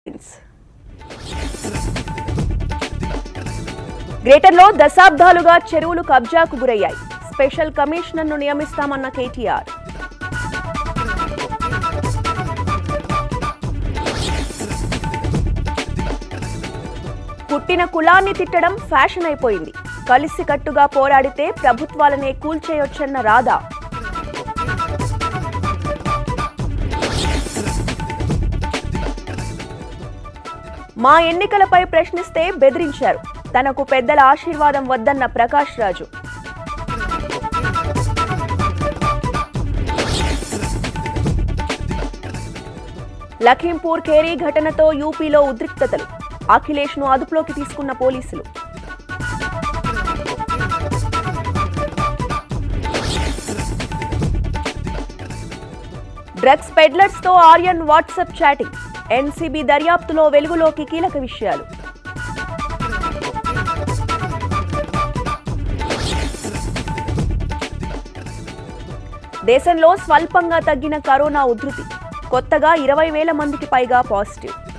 గ్రేటర్లో దశాబ్దాలుగా చెరువులు కబ్జాకు గురయ్యాయి స్పెషల్ కమిషనర్ను నియమిస్తామన్న కేటీఆర్ పుట్టిన కులాన్ని తిట్టడం ఫ్యాషన్ అయిపోయింది కలిసికట్టుగా పోరాడితే ప్రభుత్వాలనే కూల్చేయొచ్చన్న రాధా మా ఎన్నికలపై ప్రశ్నిస్తే బెదిరించారు తనకు పెద్దల ఆశీర్వాదం వద్దన్న ప్రకాష్ రాజు లఖీంపూర్ ఖేరీ ఘటనతో యూపీలో ఉద్రిక్తతలు అఖిలేష్ ను అదుపులోకి తీసుకున్న పోలీసులు డ్రగ్స్ పెడ్లర్స్ తో ఆర్యన్ వాట్సాప్ చాటింగ్ ఎన్సీబీ దర్యాప్తులో వెలుగులోకి కీలక విషయాలు దేశంలో స్వల్పంగా తగ్గిన కరోనా ఉధృతి కొత్తగా ఇరవై వేల మందికి పైగా పాజిటివ్